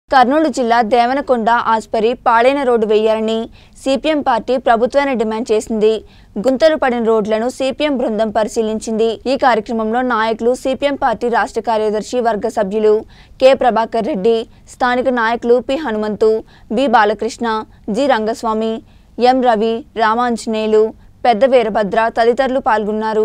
కర్నూలు జిల్లా దేవనకొండ ఆస్పరి పాడైన రోడ్డు వేయాలని సిపిఎం పార్టీ ప్రభుత్వాన్ని డిమాండ్ చేసింది గుంతలు పడిన రోడ్లను సిపిఎం బృందం పరిశీలించింది ఈ కార్యక్రమంలో నాయకులు సిపిఎం పార్టీ రాష్ట్ర కార్యదర్శి వర్గ సభ్యులు కె ప్రభాకర్ రెడ్డి స్థానిక నాయకులు P Hanumanthu B Balakrishna G Rangaswamy M Ravi Ramanjaneyulu Pedda Veerabhadra తదితరులు పాల్గొన్నారు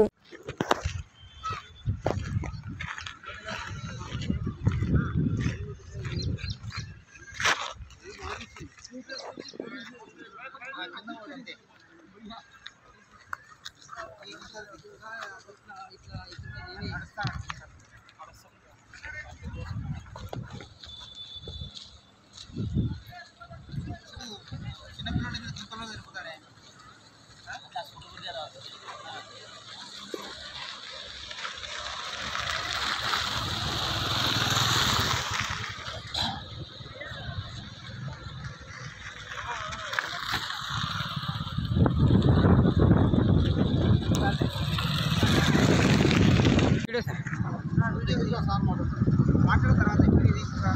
మాట్లాడిన తర్వాత ఇప్పుడు ఇది ఇక్కడ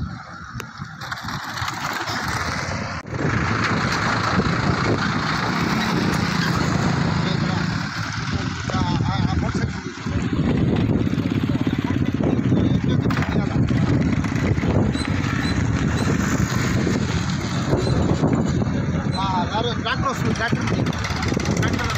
ట్రాక్టర్ వస్తుంది ట్రాక్టర్ ట్రాక్టర్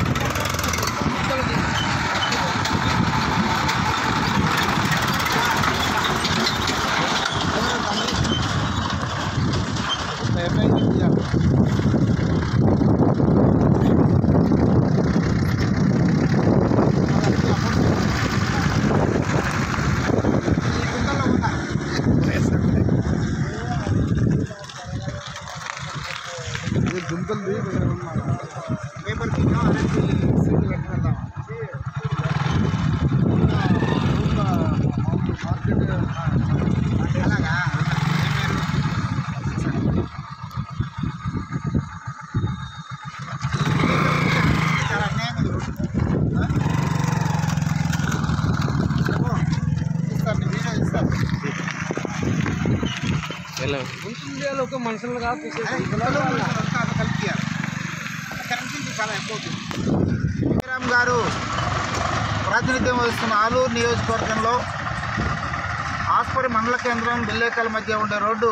పేపర్ కింద అలాంటి సీట్లు కట్టుకుందాం అలాగా చాలా అన్యాయం ఇది ఇస్తాను నేను వీడియో ఇస్తాను ఇండియాలో ఒక మనుషులుగా శ్రీరామ్ గారు ప్రాతినిధ్యం వహిస్తున్న ఆలూరు నియోజకవర్గంలో ఆస్పరి మండల కేంద్రం బిల్లేకల్ మధ్య ఉండే రోడ్డు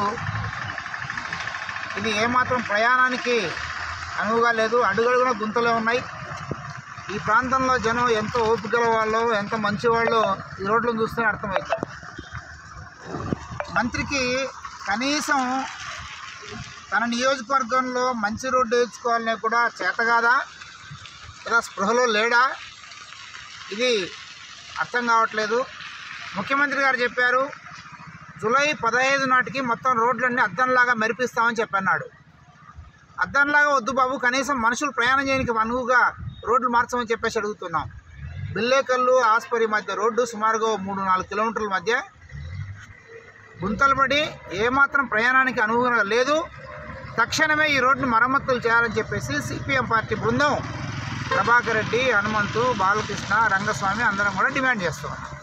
ఇది ఏమాత్రం ప్రయాణానికి అనువుగా లేదు అడుగడుగున గుంతలే ఉన్నాయి ఈ ప్రాంతంలో జనం ఎంత ఓపిక గల వాళ్ళు ఎంత మంచి వాళ్ళు ఈ రోడ్లను చూస్తేనే అర్థమవుతుంది మంత్రికి కనీసం తన నియోజకవర్గంలో మంచి రోడ్డు వేయించుకోవాలనే కూడా చేత కాదా లేదా స్పృహలో లేడా ఇది అర్థం కావట్లేదు ముఖ్యమంత్రి గారు చెప్పారు జూలై పదహైదు నాటికి మొత్తం రోడ్లన్నీ అద్దంలాగా మెరిపిస్తామని చెప్పన్నాడు అద్దంలాగా వద్దు బాబు కనీసం మనుషులు ప్రయాణం చేయడానికి అనువుగా రోడ్లు మార్చమని చెప్పేసి అడుగుతున్నాం బిల్లేకల్లు ఆస్పరి మధ్య రోడ్డు సుమారుగా ఓ మూడు నాలుగు కిలోమీటర్ల మధ్య గుంతలు పడి ఏమాత్రం ప్రయాణానికి అనుగుణంగా లేదు తక్షణమే ఈ రోడ్డును మరమ్మతులు చేయాలని చెప్పేసి సిపిఎం పార్టీ బృందం ప్రభాకర్ రెడ్డి హనుమంతు బాలకృష్ణ రంగస్వామి అందరం కూడా డిమాండ్ చేస్తున్నాం